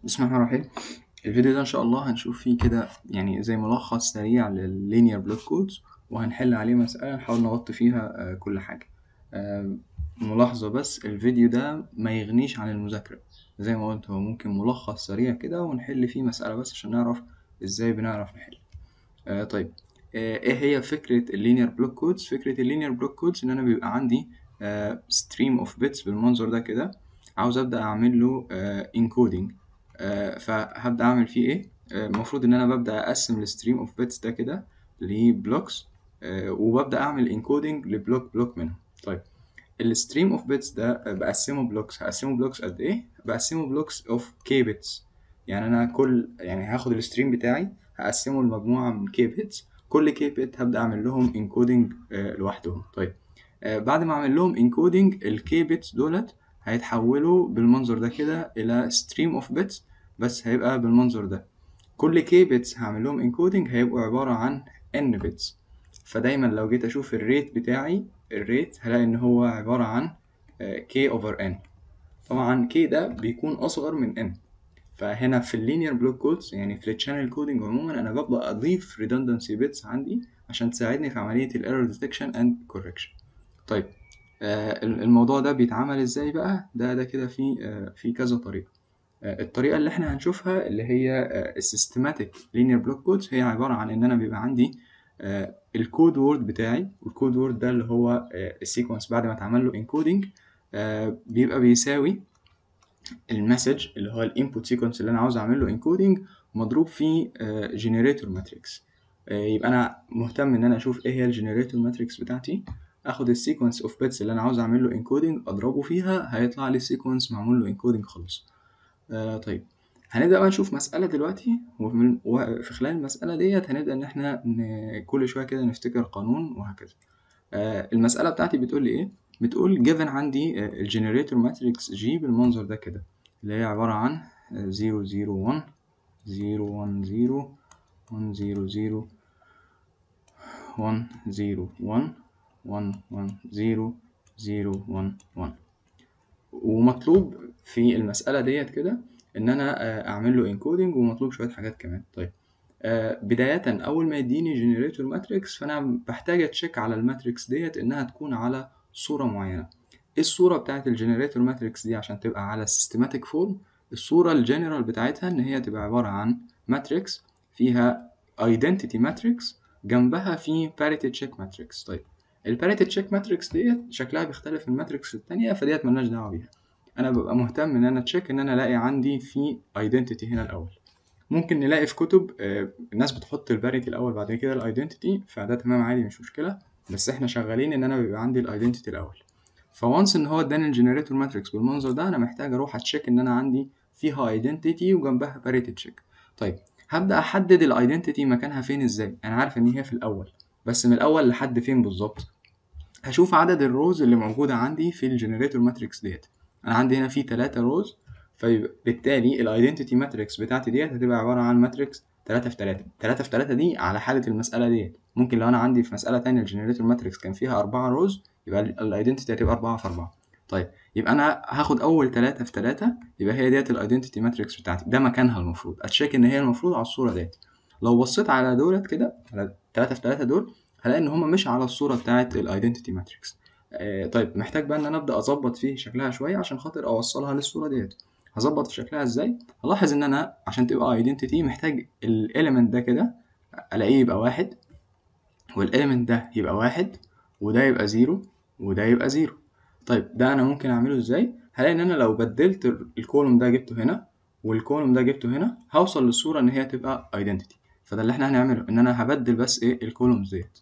بسم الله الرحمن الرحيم الفيديو ده ان شاء الله هنشوف فيه كده يعني زي ملخص سريع لللينير بلوك كودز وهنحل عليه مسألة نحاول نغطي فيها آه، كل حاجة آه، ملاحظة بس الفيديو ده ما يغنيش عن المذاكرة زي ما قلت هو ممكن ملخص سريع كده ونحل فيه مسألة بس عشان نعرف ازاي بنعرف نحل آه، طيب آه، ايه هي فكرة اللينير بلوك كودز فكرة اللينير بلوك كودز ان انا بيبقى عندي ستريم اوف بيتس بالمنظر ده كده عاوز ابدا اعمل له انكودنج فهبدا اعمل فيه ايه آه، المفروض ان انا ببدا اقسم الستريم اوف بيتس ده كده لبلوكس وببدا اعمل انكودنج لبلوك بلوك منهم طيب الستريم اوف بيتس ده آه، بقسمه بلوكس هقسمه بلوكس قد ايه بقسمه بلوكس اوف كي بيتس يعني انا كل يعني هاخد الستريم بتاعي هقسمه لمجموعه من كي بيتس كل كي بيت هبدا اعمل لهم انكودنج لوحدهم طيب آه، بعد ما اعمل لهم انكودنج الكي بيتس دولت هيتحولوا بالمنظر ده كده الى ستريم اوف بيتس بس هيبقى بالمنظر ده كل كي بيتس هعمل لهم انكودنج هيبقوا عبارة عن n بيتس فدايما لو جيت اشوف الريت بتاعي الريت هلاقي ان هو عبارة عن k over n طبعا k ده بيكون اصغر من n فهنا في اللينير بلوك كودز يعني في التشانل كودنج عموما انا ببدا اضيف redundancy بيتس عندي عشان تساعدني في عمليه الايرور ديتكشن اند كوركشن طيب آه الموضوع ده بيتعمل ازاي بقى ده ده كده في آه في كذا طريقه آه الطريقه اللي احنا هنشوفها اللي هي السيستماتيك لينير بلوك كودز هي عباره عن ان انا بيبقى عندي الكود وورد بتاعي والكود وورد ده اللي هو السيكونس بعد ما اتعمل له انكودنج بيبقى بيساوي المسج اللي هو الانبوت سيكونس اللي انا عاوز اعمل له انكودنج مضروب في جنريتور ماتريكس يبقى انا مهتم ان انا اشوف ايه هي الجنريتور ماتريكس بتاعتي اخد السيكونس اوف بيتس اللي انا عاوز اعمل له انكودنج اضربه فيها هيطلع لي سيكونس معمول له انكودنج خلاص آه طيب هنبدا بقى نشوف مساله دلوقتي ومن وفي خلال المساله ديت هنبدا ان احنا ن... كل شويه كده نفتكر قانون وهكذا آه المساله بتاعتي بتقول لي ايه بتقول جيفن عندي الجنريتور ماتريكس جي بالمنظر ده كده اللي هي عباره عن 0 0 1 0 1 0 1 0 0 1 0 1 1 1 0 0 1 1 ومطلوب في المسألة ديت كده إن أنا أعمل له انكودنج ومطلوب شوية حاجات كمان طيب بداية أول ما يديني جنريتور ماتريكس فأنا بحتاج أتشيك على الماتريكس ديت إنها تكون على صورة معينة إيه الصورة بتاعت الجنريتور ماتريكس دي عشان تبقى على سيستماتيك فورم الصورة الجنرال بتاعتها إن هي تبقى عبارة عن ماتريكس فيها identity ماتريكس جنبها في parity check ماتريكس طيب الباريتي تشيك ماتريكس ديت شكلها بيختلف من الماتريكس التانية فديت ملناش دعوة بيها أنا ببقى مهتم إن أنا تشيك إن أنا ألاقي عندي في ايدنتيتي هنا الأول ممكن نلاقي في كتب آه الناس بتحط الباريتي الأول بعد كده الايدنتيتي فده تمام عادي مش مشكلة بس إحنا شغالين إن أنا بيبقى عندي الايدنتيتي الأول فوانس إن هو اداني الجنريتور ماتريكس بالمنظر ده أنا محتاج أروح أتشيك إن أنا عندي فيها ايدنتيتي وجنبها باريتي تشيك طيب هبدأ أحدد الايدنتيتي مكانها فين إزاي أنا عارف إن هي في الأول بس من الأول لحد فين بالظبط هشوف عدد الروز اللي موجودة عندي في الجنريتور ماتريكس ديت أنا عندي هنا في تلاتة روز فبالتالي الايدنتيتي ماتريكس بتاعتي ديت هتبقى عبارة عن ماتريكس تلاتة في تلاتة تلاتة في تلاتة دي على حالة المسألة ديت ممكن لو أنا عندي في مسألة تانية الجنريتور ماتريكس كان فيها أربعة روز يبقى الايدنتيتي هتبقى أربعة في أربعة طيب يبقى أنا هاخد أول تلاتة في تلاتة يبقى هي ديت الايدنتيتي ماتريكس بتاعتي ده مكانها المفروض أتشيك إن هي المفروض على الصورة ديت لو بصيت على دولت كده على تلاتة في تلاتة دول هلاقي ان هما مش على الصوره بتاعه الايدنتيتي ماتريكس آه طيب محتاج بقى ان انا ابدا اظبط فيه شكلها شويه عشان خاطر اوصلها للصوره ديت هظبط في شكلها ازاي هلاحظ ان انا عشان تبقى ايدنتيتي محتاج الاليمنت ده كده الاقيه يبقى واحد والاليمنت ده يبقى واحد وده يبقى زيرو وده يبقى زيرو طيب ده انا ممكن اعمله ازاي هلاقي ان انا لو بدلت الكولوم ده جبته هنا والكولوم ده جبته هنا هوصل للصوره ان هي تبقى ايدنتيتي فده اللي احنا هنعمله ان انا هبدل بس ايه الكولومز ديت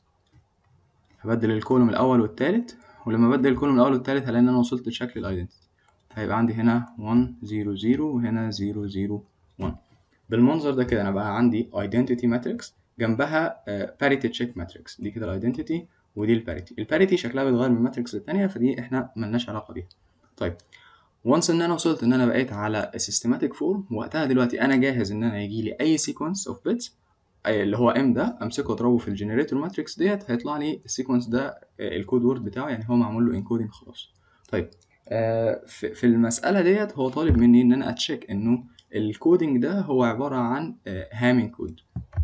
هبدل الكولوم الاول والتالت ولما بدل الكولوم الاول والتالت هلاقي ان انا وصلت لشكل الايدنتيتي هيبقى عندي هنا 1 0 0 وهنا 0 0 1 بالمنظر ده كده انا بقى عندي identity matrix جنبها parity check matrix دي كده الايدنتيتي ودي الباريتي الباريتي شكلها بيتغير من ماتريكس للتانية فدي احنا ملناش علاقة بيها طيب وانس ان انا وصلت ان انا بقيت على السيستماتيك فورم وقتها دلوقتي انا جاهز ان انا يجي لي اي سيكونس اوف بيتس اللي هو ام ده امسكه اضربه في الجنريتور ماتريكس ديت هيطلع لي السيكونس ده الكود وورد بتاعه يعني هو معمول له انكودنج خلاص طيب آه في المساله ديت هو طالب مني ان انا اتشيك انه الكودينج ده هو عباره عن هامينج كود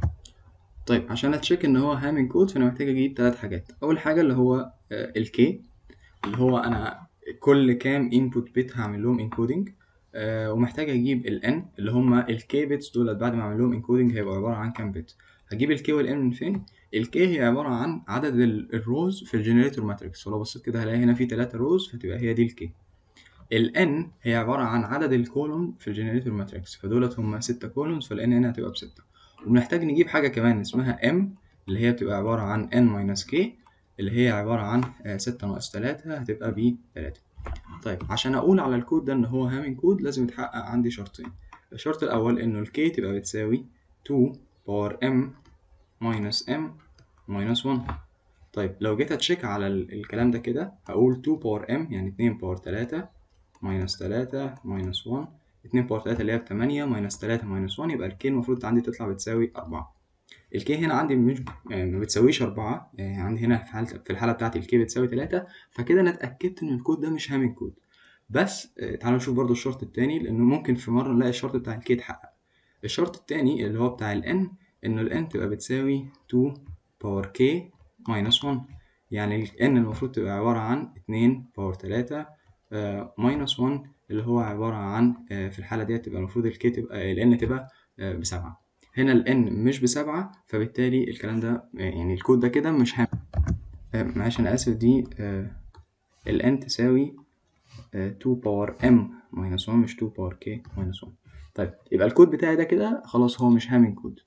طيب عشان اتشيك ان هو هامينج كود فانا محتاج اجيب ثلاث حاجات اول حاجه اللي هو الكي اللي هو انا كل كام انبوت بت هعمل لهم انكودنج آه ومحتاج اجيب الان اللي هما الكي بيتس دول بعد ما اعمل لهم انكودنج هيبقوا عباره عن كام بت هجيب الكي والان من فين الكي هي عباره عن عدد الروز في الجنريتور ماتريكس ولو بصيت كده هلاقي هنا في 3 روز فتبقى هي دي الكي الان هي عباره عن عدد الكولوم في الجنريتور ماتريكس فدولت هما 6 كولومز فالان هنا هتبقى بستة وبنحتاج نجيب حاجه كمان اسمها ام اللي هي بتبقى عباره عن n ماينس k اللي هي عباره عن 6 ناقص 3 هتبقى ب 3 طيب عشان اقول على الكود ده ان هو هامينج كود لازم يتحقق عندي شرطين الشرط الاول انه الكي تبقى بتساوي 2 باور m ماينس m ماينس 1 طيب لو جيت اتشيك على الكلام ده كده هقول 2 باور m يعني 2 باور 3 ماينس 3 ماينس 1 2 باور 3 اللي هي ب 8 ماينس 3 ماينس 1 يبقى الكي المفروض عندي تطلع بتساوي 4 الكي هنا عندي مش يعني ما بتساويش 4 يعني عندي هنا في حالة في الحالة بتاعتي الكي بتساوي 3 فكده انا اتأكدت ان الكود ده مش هامينج كود بس تعالوا نشوف برضو الشرط التاني لانه ممكن في مرة نلاقي الشرط بتاع الكي اتحقق الشرط التاني اللي هو بتاع الان انه الان تبقى بتساوي 2 باور كي ماينس 1 يعني الان المفروض تبقى عبارة عن 2 باور 3 ماينس 1 اللي هو عبارة عن في الحالة دي تبقى المفروض الكي تبقى الان تبقى بسبعة هنا الان مش بسبعة فبالتالي الكلام ده يعني الكود ده كده مش هام معلش انا اسف دي الان تساوي 2 باور ام ماينس 1 مش 2 باور كي ماينس 1 طيب يبقى الكود بتاعي ده كده خلاص هو مش هامينج كود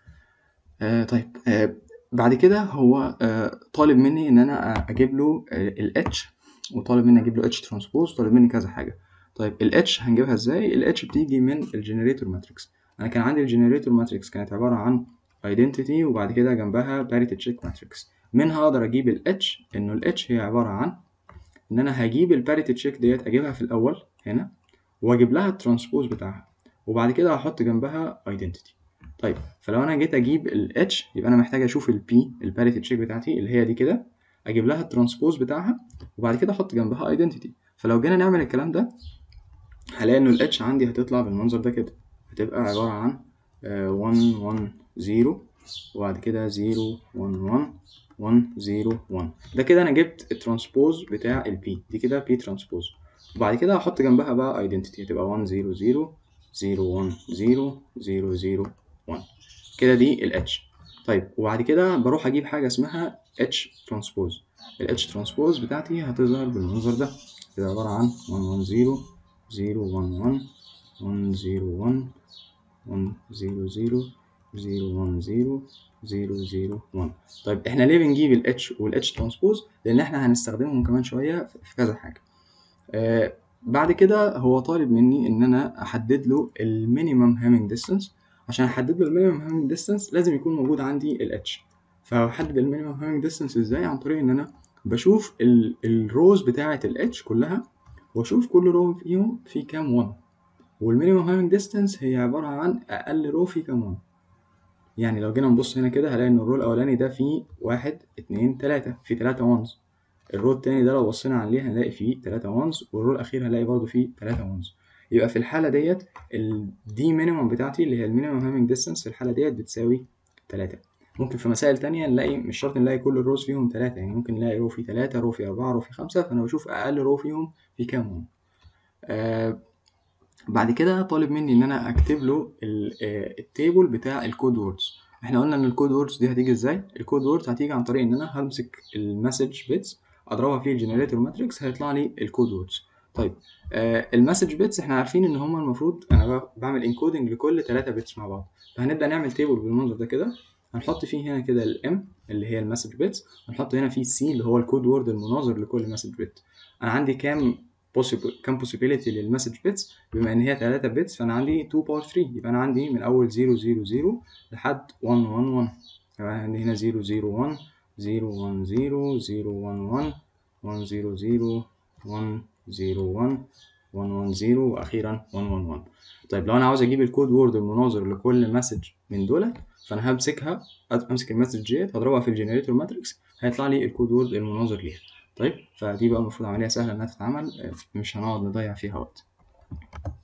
آه طيب آه بعد كده هو آه طالب مني ان انا اجيب له الاتش وطالب مني اجيب له اتش ترانسبوز طالب مني كذا حاجه طيب الاتش هنجيبها ازاي الاتش بتيجي من الجنريتور ماتريكس انا كان عندي الجنريتور ماتريكس كانت عباره عن ايدنتيتي وبعد كده جنبها باريتي تشيك ماتريكس منها اقدر اجيب الاتش انه الاتش هي عباره عن ان انا هجيب الباريتي تشيك ديت اجيبها في الاول هنا واجيب لها الترانسبوز بتاعها وبعد كده هحط جنبها ايدنتيتي طيب فلو انا جيت اجيب الاتش يبقى انا محتاج اشوف البي الباريتي تشيك بتاعتي اللي هي دي كده اجيب لها الترانسبوز بتاعها وبعد كده احط جنبها ايدنتيتي فلو جينا نعمل الكلام ده هلاقي انه الاتش عندي هتطلع بالمنظر ده كده هتبقى عبارة عن 1 1 0 وبعد كده 0 1 1 1 0 1 ده كده انا جبت الترانسبوز بتاع البي دي كده بي ترانسبوز وبعد كده هحط جنبها بقى ايدنتيتي هتبقى 1 0 0 0 1 0 0 0 1 كده دي الاتش طيب وبعد كده بروح اجيب حاجه اسمها اتش ترانسبوز الاتش ترانسبوز بتاعتي هتظهر بالمنظر ده كده عباره عن 1 1 0 0 1 1 1 0 1 1 0 0 0 1 0 0 0 1 طيب احنا ليه بنجيب الاتش والاتش ترانسبوز لان احنا هنستخدمهم كمان شويه في كذا حاجه آه بعد كده هو طالب مني ان انا احدد له المينيمم هامينج ديستانس عشان احدد له المينيمم هامينج ديستانس لازم يكون موجود عندي الاتش فبحدد المينيمم هامينج ديستانس ازاي عن طريق ان انا بشوف الروز بتاعه الاتش كلها واشوف كل رو فيهم فيه كام 1 والمينيمم هامينج ديستانس هي عباره عن اقل رو فيه كام 1 يعني لو جينا نبص هنا كده هلاقي ان الرو الاولاني ده فيه واحد اتنين تلاتة فيه تلاتة وانز الرو التاني ده لو بصينا عليه هنلاقي فيه تلاتة وانز والرو الاخير هنلاقي برضه فيه تلاتة وانز يبقى في الحاله ديت الدي مينيمم بتاعتي اللي هي المينيمم هامينج ديستانس في الحاله ديت بتساوي تلاتة ممكن في مسائل تانية نلاقي مش شرط نلاقي كل الروز فيهم تلاتة يعني ممكن نلاقي رو فيه تلاتة رو فيه أربعة رو فيه خمسة فأنا بشوف أقل رو فيهم في كام هم آه بعد كده طالب مني ان انا اكتب له التيبل بتاع الكود ووردز احنا قلنا ان الكود ووردز دي هتيجي ازاي الكود ووردز هتيجي عن طريق ان انا همسك المسج بيتس اضربها في الجنريتور ماتريكس هيطلع لي الكود ووردز طيب آه المسج بيتس احنا عارفين ان هما المفروض انا بعمل انكودنج لكل 3 بيتس مع بعض فهنبدا نعمل تيبل بالمنظر ده كده هنحط فيه هنا كده الام اللي هي المسج بيتس هنحط هنا فيه سي اللي هو الكود وورد المناظر لكل مسج بيت انا عندي كام possible كام possibility للمسج بيتس بما ان هي 3 بيتس فانا عندي 2 باور 3 يبقى انا عندي من اول 0 0 0 لحد 1 1 1 يبقى عندي هنا 0 0 1 0 1 0 0 1 1 1 0 0 1 0 1 1 1 0 واخيرا 1 1 1 طيب لو انا عاوز اجيب الكود وورد المناظر لكل مسج من دول فانا همسكها امسك المسج ديت هضربها في الجنريتور ماتريكس هيطلع لي الكود وورد المناظر ليها طيب فدي بقى المفروض عمليه سهله انها تتعمل مش هنقعد نضيع فيها وقت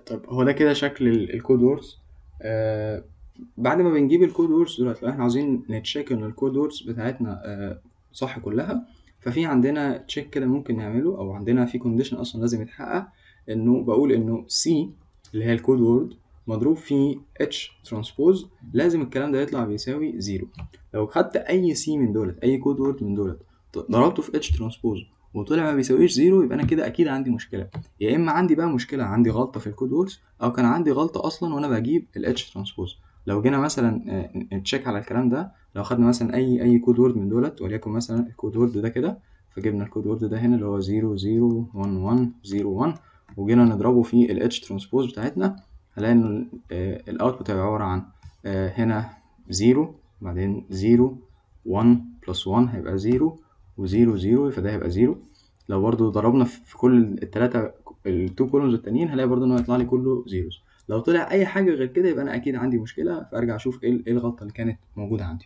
طيب هو ده كده شكل الكود ووردز آه بعد ما بنجيب الكود ووردز دلوقتي لو احنا عاوزين نتشيك ان الكود ووردز بتاعتنا آه صح كلها ففي عندنا تشيك كده ممكن نعمله او عندنا في كونديشن اصلا لازم يتحقق انه بقول انه سي اللي هي الكود وورد مضروب في اتش ترانسبوز لازم الكلام ده يطلع بيساوي زيرو لو خدت اي سي من دولت اي كود وورد من دولت ضربته في اتش ترانسبوز وطلع ما بيساويش زيرو يبقى انا كده اكيد عندي مشكله يا اما عندي بقى مشكله عندي غلطه في الكود ووردز او كان عندي غلطه اصلا وانا بجيب الاتش ترانسبوز لو جينا مثلا نتشيك على الكلام ده لو خدنا مثلا اي اي كود وورد من دولت وليكن مثلا الكود وورد ده كده فجبنا الكود وورد ده هنا اللي هو 0 0 1 1 0 1 وجينا نضربه في الاتش ترانسبوز بتاعتنا هنلاقي ان الاوتبوت هيبقى عباره عن هنا 0 بعدين 0 1 بلس 1 هيبقى 0 و0 0 فده هيبقى 0 لو برضو ضربنا في كل التلاتة التو كولومز التانيين هلاقي برضو انه هيطلع لي كله زيروز لو طلع اي حاجه غير كده يبقى انا اكيد عندي مشكله فارجع اشوف ايه الغلطه اللي كانت موجوده عندي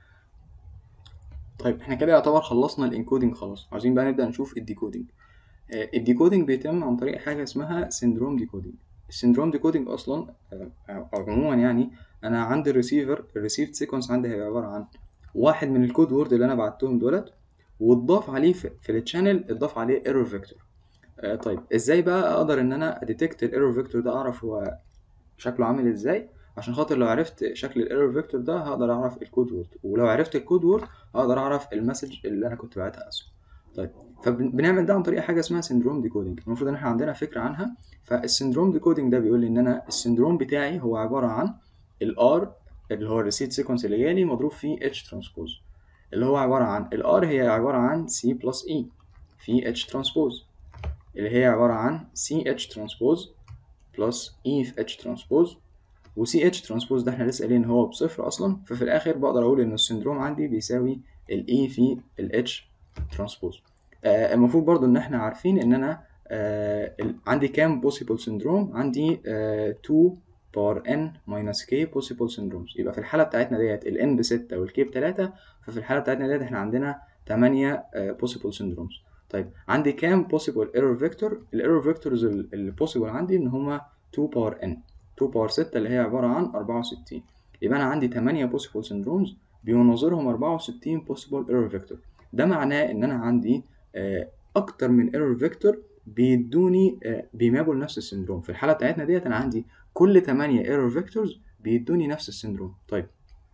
طيب احنا كده يعتبر خلصنا الانكودنج خلاص عاوزين بقى نبدا نشوف الديكودنج الديكودنج بيتم عن طريق حاجه اسمها سيندروم ديكودنج السيندروم ديكودنج اصلا عموما يعني انا عندي الريسيفر الريسيفد سيكونس عندي هيبقى عباره عن واحد من الكود وورد اللي انا بعتهم دولت واتضاف عليه في, في التشانل اتضاف عليه ايرور فيكتور آه طيب ازاي بقى اقدر ان انا اديتكت الايرور فيكتور ده اعرف هو شكله عامل ازاي عشان خاطر لو عرفت شكل الايرور فيكتور ده هقدر اعرف الكود وورد ولو عرفت الكود وورد هقدر اعرف المسج اللي انا كنت باعتها اصلا طيب فبنعمل ده عن طريق حاجه اسمها سندروم ديكودنج المفروض ان احنا عندنا فكره عنها فالسندروم ديكودنج ده بيقول لي ان انا السندروم بتاعي هو عباره عن الار اللي هو الريسيت سيكونس اللي جالي مضروب فيه اتش ترانسبوز اللي هو عباره عن الار هي عباره عن سي بلس اي في اتش ترانسبوز اللي هي عباره عن سي اتش ترانسبوز بلس اي في اتش ترانسبوز وسي اتش ترانسبوز ده احنا لسه قايلين ان هو بصفر اصلا ففي الاخر بقدر اقول ان السندروم عندي بيساوي الاي في الاتش ترانسبوز آه المفروض برضو ان احنا عارفين ان انا آه عندي كام possible syndrome عندي آه 2 باور n minus k possible syndromes يبقى في الحالة بتاعتنا ديت ال n بستة وال k بتلاتة ففي الحالة بتاعتنا ديت احنا عندنا تمانية آه possible syndromes طيب عندي كام possible error vector ال error vectors اللي possible عندي ان هما 2 باور n 2 باور 6 اللي هي عبارة عن 64 يبقى أنا عندي 8 possible syndromes بيناظرهم 64 possible error vector ده معناه إن أنا عندي أكتر من error vector بيدوني بيمابوا لنفس السندروم في الحالة بتاعتنا ديت أنا عندي كل 8 error vectors بيدوني نفس السندروم طيب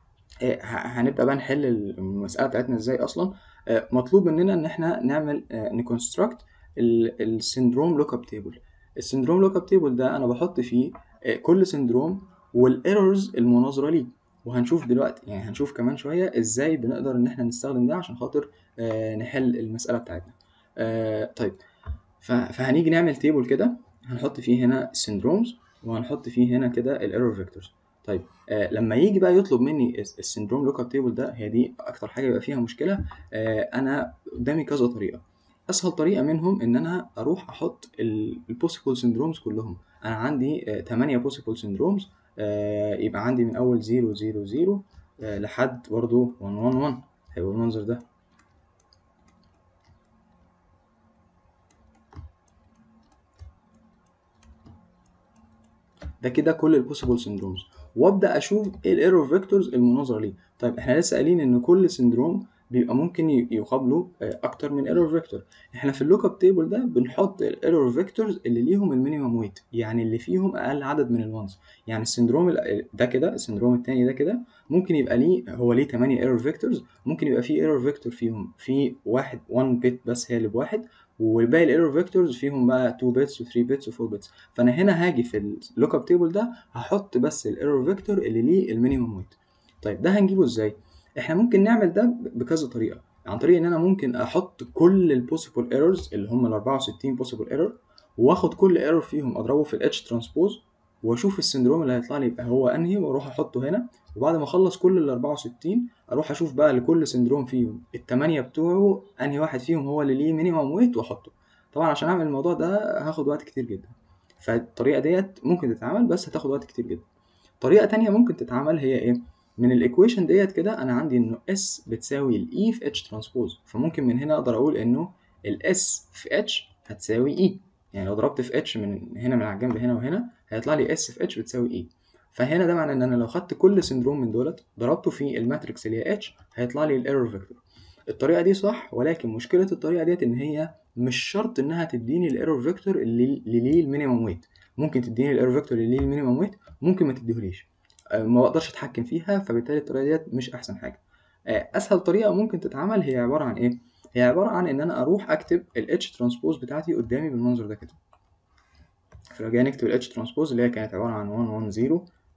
هنبدأ بقى نحل المسألة بتاعتنا ازاي أصلا مطلوب مننا إن احنا نعمل نكونستراكت السندروم لوك اب تيبل السندروم لوك اب تيبل ده أنا بحط فيه كل سندروم والايرورز المناظره ليه وهنشوف دلوقتي يعني هنشوف كمان شويه ازاي بنقدر ان احنا نستخدم ده عشان خاطر آه نحل المساله بتاعتنا آه طيب فهنيجي نعمل تيبل كده هنحط فيه هنا السندرومز وهنحط فيه هنا كده الايرور فيكتورز طيب آه لما يجي بقى يطلب مني السندروم لوك اب تيبل ده هي دي اكتر حاجه بيبقى فيها مشكله آه انا قدامي كذا طريقه اسهل طريقه منهم ان انا اروح احط البوسيبل سندرومز كلهم انا عندي 8 بوسيبل سندرومز يبقى عندي من اول 0 0 0 لحد برضو 1 1 1 هيبقى المنظر ده ده كده كل البوسيبل سندرومز وابدا اشوف ايه الايرور فيكتورز المناظره ليه طيب احنا لسه قايلين ان كل سندروم بيبقى ممكن يقابله اكتر من ايرور فيكتور احنا في اللوك اب تيبل ده بنحط الايرور فيكتورز اللي ليهم المينيمم ويت يعني اللي فيهم اقل عدد من الوانز يعني السندروم ده كده السندروم الثاني ده كده ممكن يبقى ليه هو ليه 8 ايرور فيكتورز ممكن يبقى فيه ايرور فيكتور فيهم في واحد 1 بت بس هي اللي بواحد والباقي الايرور فيكتورز فيهم بقى 2 بيتس و3 بيتس و4 بيتس فانا هنا هاجي في اللوك اب تيبل ده هحط بس الايرور فيكتور اللي ليه المينيمم ويت طيب ده هنجيبه ازاي احنا ممكن نعمل ده بكذا طريقه عن طريق ان انا ممكن احط كل البوسيبل ايرورز اللي هم ال 64 بوسيبل ايرور واخد كل ايرور فيهم اضربه في الاتش ترانسبوز واشوف السندروم اللي هيطلع لي يبقى هو انهي واروح احطه هنا وبعد ما اخلص كل ال 64 اروح اشوف بقى لكل سندروم فيهم الثمانيه بتوعه انهي واحد فيهم هو اللي ليه مينيمم ويت واحطه طبعا عشان اعمل الموضوع ده هاخد وقت كتير جدا فالطريقه ديت ممكن تتعمل بس هتاخد وقت كتير جدا طريقه تانية ممكن تتعمل هي ايه من الايكويشن ديت كده انا عندي انه اس بتساوي الاي في اتش ترانسبوز فممكن من هنا اقدر اقول انه الاس في اتش هتساوي اي يعني لو ضربت في اتش من هنا من على الجنب هنا وهنا هيطلع لي اس في اتش بتساوي اي فهنا ده معناه ان انا لو خدت كل سندروم من دولت ضربته في الماتريكس اللي هي اتش هيطلع لي الايرور فيكتور الطريقه دي صح ولكن مشكله الطريقه ديت ان هي مش شرط انها تديني الايرور فيكتور اللي اللي ليه المينيمم ويت ممكن تديني الايرور فيكتور اللي ليه المينيمم ويت ممكن ما تديهوليش أه، ما بقدرش اتحكم فيها فبالتالي الطريقه ديت مش احسن حاجه أه، اسهل طريقه ممكن تتعمل هي عباره عن ايه هي عباره عن ان انا اروح اكتب الاتش ترانسبوز بتاعتي قدامي بالمنظر ده كده فلو جينا نكتب الاتش ترانسبوز اللي هي كانت عباره عن 1 1 0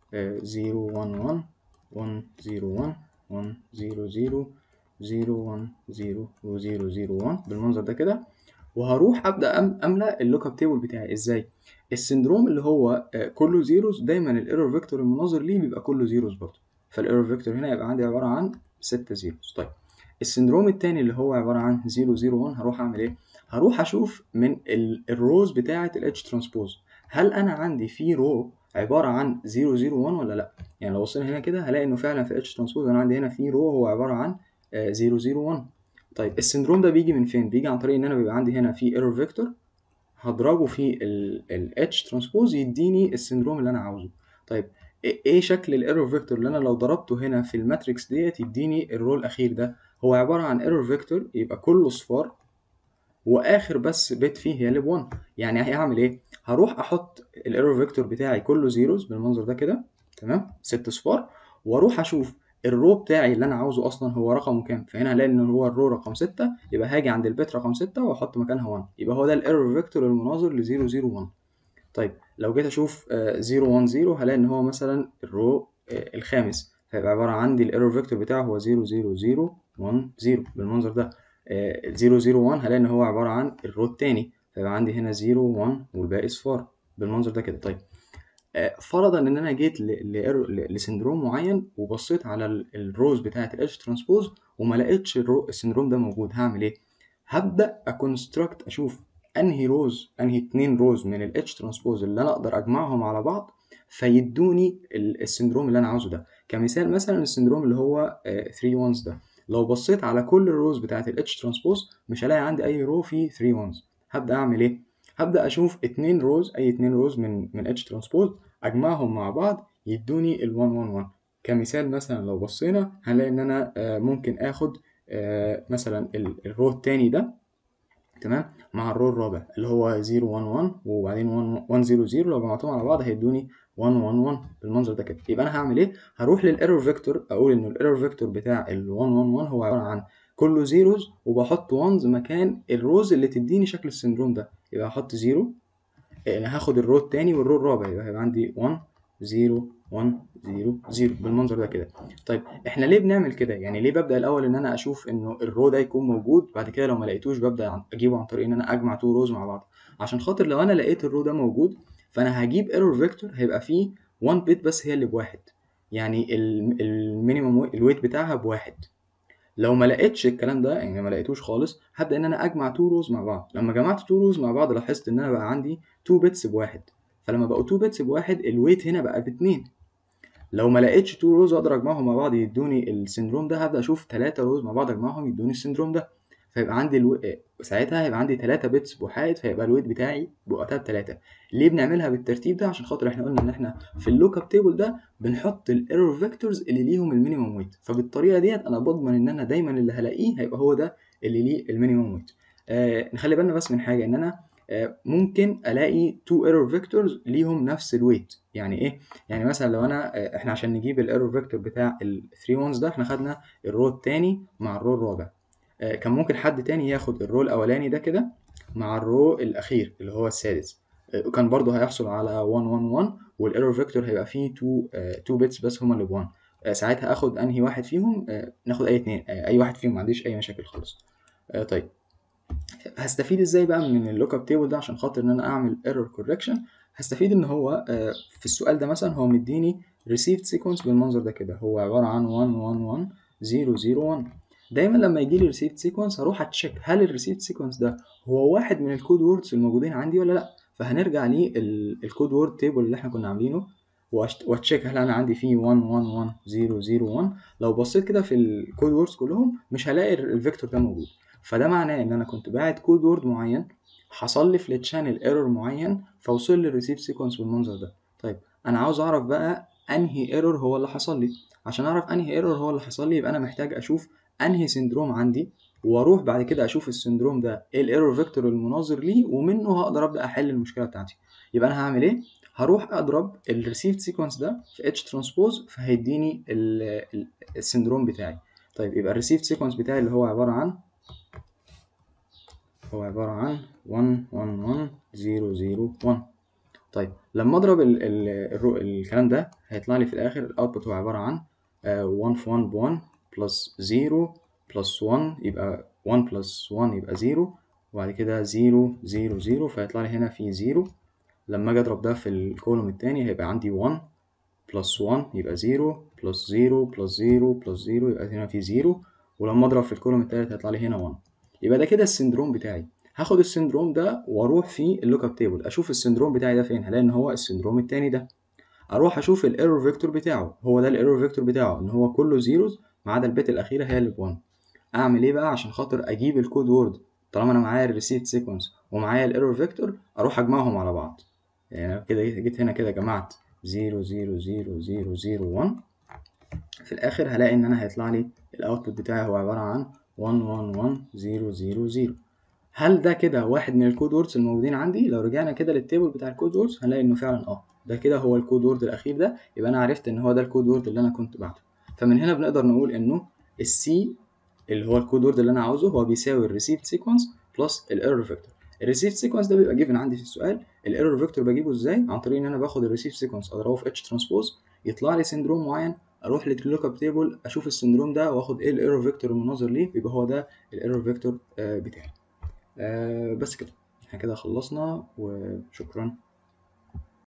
0 1 1 1 0 1 1 0 0 0 1 0 و 0 0 1 بالمنظر ده كده وهروح ابدا أم املا اللوك اب تيبل بتاعي ازاي السندروم اللي هو آه، كله زيروز دايما الايرور فيكتور المناظر ليه بيبقى كله زيروز برضه فالايرور فيكتور هنا يبقى عندي عباره عن 6 زيروز طيب السندروم التاني اللي هو عباره عن 0 0 1 هروح اعمل ايه هروح اشوف من الروز بتاعه الاتش ترانسبوز هل انا عندي في رو عباره عن 0 0 1 ولا لا يعني لو بصينا هنا كده هلاقي انه فعلا في الاتش ترانسبوز انا عندي هنا في رو هو عباره عن 0 0 1 طيب السندروم ده بيجي من فين بيجي عن طريق ان انا بيبقى عندي هنا في ايرور فيكتور هضربه في ال H ترانسبوز يديني السندروم اللي انا عاوزه طيب ايه شكل الايرور فيكتور اللي انا لو ضربته هنا في الماتريكس ديت يديني الرو الاخير ده هو عباره عن ايرور فيكتور يبقى كله صفار واخر بس بت فيه هي لب 1 يعني هعمل ايه هروح احط الايرور فيكتور بتاعي كله زيروز بالمنظر ده كده تمام ست صفار واروح اشوف الرو بتاعي اللي انا عاوزه اصلا هو رقمه كام فهنا هلاقي ان هو الرو رقم 6 يبقى هاجي عند البيت رقم 6 واحط مكانها 1 يبقى هو ده الايرور فيكتور المناظر ل 0 0 1 طيب لو جيت اشوف 0 1 0 هلاقي ان هو مثلا الرو الخامس فيبقى عباره عندي الايرور فيكتور بتاعه هو 0 0 0 1 0 بالمنظر ده 0 0 1 هلاقي ان هو عباره عن الرو الثاني فيبقى عندي هنا 0 1 والباقي صفار بالمنظر ده كده طيب فرضا ان انا جيت لسندروم معين وبصيت على الروز بتاعه الاتش ترانسبوز وما لقيتش السندروم ده موجود هعمل ايه هبدا اكونستراكت اشوف انهي روز انهي اتنين روز من الاتش ترانسبوز اللي انا اقدر اجمعهم على بعض فيدوني السندروم اللي انا عاوزه ده كمثال مثلا السندروم اللي هو 3 وانز ده لو بصيت على كل الروز بتاعه الاتش ترانسبوز مش هلاقي عندي اي رو فيه 3 وانز هبدا اعمل ايه هبدا اشوف اتنين روز اي اتنين روز من من اتش ترانسبوز اجمعهم مع بعض يدوني ال 1 1 1 كمثال مثلا لو بصينا هنلاقي ان انا ممكن اخد مثلا الرو التاني ده تمام مع الرو الرابع اللي هو 0 1 1 وبعدين 1 1 0 0 لو جمعتهم على بعض هيدوني 1 1 1 بالمنظر ده كده يبقى انا هعمل ايه هروح للايرور فيكتور اقول ان الايرور فيكتور بتاع ال 1 1 1 هو عباره عن كله زيروز وبحط وانز مكان الروز اللي تديني شكل السندروم ده يبقى هحط 0 انا هاخد الرو التاني والرو الرابع يبقى هيبقى عندي 1 0 1 0 0 بالمنظر ده كده طيب احنا ليه بنعمل كده يعني ليه ببدا الاول ان انا اشوف انه الرو ده يكون موجود بعد كده لو ما لقيتوش ببدا اجيبه عن طريق ان انا اجمع تو روز مع بعض عشان خاطر لو انا لقيت الرو ده موجود فانا هجيب ايرور فيكتور هيبقى فيه 1 بت بس هي اللي بواحد يعني المينيمم الويت بتاعها بواحد لو ما لقيتش الكلام ده يعني ما لقيتوش خالص هبدا ان انا اجمع تو روز مع بعض لما جمعت تو روز مع بعض لاحظت ان انا بقى عندي 2 بيتس بواحد فلما بقوا 2 بيتس بواحد الويت هنا بقى باتنين لو ما لقيتش 2 روز اقدر اجمعهم مع بعض يدوني السندروم ده هبدا اشوف 3 روز مع بعض اجمعهم يدوني السندروم ده فيبقى عندي الو... ساعتها هيبقى عندي 3 بيتس بوحايد فيبقى الويت بتاعي بوقتها بتلاتة ليه بنعملها بالترتيب ده عشان خاطر احنا قلنا ان احنا في اللوك اب تيبل ده بنحط الايرور فيكتورز اللي ليهم المينيمم ويت فبالطريقه ديت انا بضمن ان انا دايما اللي هلاقيه هيبقى هو ده اللي ليه المينيمم ويت آه نخلي بالنا بس من حاجه ان انا آه ممكن الاقي تو ايرور فيكتورز ليهم نفس الويت يعني ايه يعني مثلا لو انا آه احنا عشان نجيب الايرور فيكتور بتاع ال 3 وانز ده احنا خدنا الرو الثاني مع الرو الرابع كان ممكن حد تاني ياخد الرو الاولاني ده كده مع الرو الاخير اللي هو السادس كان برضه هيحصل على 1 1 1 والايرور فيكتور هيبقى فيه 2 2 بيتس بس هما اللي ب 1 ساعتها اخد انهي واحد فيهم ناخد اي اتنين اي واحد فيهم ما عنديش اي مشاكل خالص طيب هستفيد ازاي بقى من اللوك اب تيبل ده عشان خاطر ان انا اعمل ايرور كوركشن هستفيد ان هو في السؤال ده مثلا هو مديني received sequence بالمنظر ده كده هو عباره عن 1 1 1 0 0 1 دايما لما يجي لي ريسيفد سيكونس هروح اتشيك هل الريسيفد سيكونس ده هو واحد من الكود ووردز الموجودين عندي ولا لا فهنرجع للكود وورد تيبل اللي احنا كنا عاملينه واتشيك هل انا عندي فيه 1 1 1 0 0 1 لو بصيت كده في الكود ووردز كلهم مش هلاقي الفيكتور ده موجود فده معناه ان انا كنت باعت كود وورد معين حصل لي في التشانل ايرور معين فوصل لي الريسيف سيكونس بالمنظر ده طيب انا عاوز اعرف بقى انهي ايرور هو اللي حصل لي عشان اعرف انهي ايرور هو اللي حصل لي يبقى انا محتاج اشوف انهي سندروم عندي واروح بعد كده اشوف السندروم ده ايه الايرور فيكتور المناظر ليه ومنه هقدر ابدا احل المشكله بتاعتي يبقى انا هعمل ايه هروح اضرب الريسيفد سيكونس ده في اتش ترانسبوز فهيديني ال- ال- السندروم بتاعي طيب يبقى الريسيفد سيكونس بتاعي اللي هو عباره عن هو عباره عن 1 1 1 0 0 1 طيب لما اضرب ال ال الرو- الكلام ده هيطلع لي في الاخر الاوتبوت هو عباره عن 1 في 1 ب 1 بلس 0 بلس 1 يبقى 1 بلس 1 يبقى 0 وبعد كده 0 0 0 فهيطلع لي هنا في 0 لما اجي اضرب ده في الكولوم التاني هيبقى عندي 1 بلس 1 يبقى 0 بلس 0 بلس 0 بلس 0 يبقى هنا في 0 ولما اضرب في الكولوم التالت هيطلع لي هنا 1 يبقى ده كده السندروم بتاعي هاخد السندروم ده واروح في اللوك اب تيبل اشوف السندروم بتاعي ده فين هلاقي ان هو السندروم التاني ده اروح اشوف الايرور فيكتور بتاعه هو ده الايرور فيكتور بتاعه ان هو كله زيروز ما عدا البت الاخيره هي اللي ب1 اعمل ايه بقى عشان خاطر اجيب الكود وورد طالما انا معايا الريسيت سيكونس ومعايا الايرور فيكتور اروح اجمعهم على بعض يعني أنا كده جيت هنا كده جمعت 0 0 0 0 0 1 في الاخر هلاقي ان انا هيطلع لي الاوتبوت بتاعي هو عباره عن 1 1 1 0 0 0 هل ده كده واحد من الكود ووردز الموجودين عندي لو رجعنا كده للتيبل بتاع الكود ووردز هنلاقي انه فعلا اه ده كده هو الكود وورد الاخير ده يبقى انا عرفت ان هو ده الكود وورد اللي انا كنت بعته فمن هنا بنقدر نقول انه السي اللي هو الكود وورد اللي انا عاوزه هو بيساوي الريسيفد سيكونس بلس الايرور فيكتور الريسيفد سيكونس ده بيبقى جيفن عندي في السؤال الايرور فيكتور بجيبه ازاي عن طريق ان انا باخد الريسيفد سيكونس اضربه في اتش ترانسبوز يطلع لي سندروم معين اروح لللوك اب تيبل اشوف السندروم ده واخد ايه الايرور فيكتور المناظر ليه يبقى هو ده الايرور فيكتور بتاعي آه بس كده احنا كده خلصنا وشكرا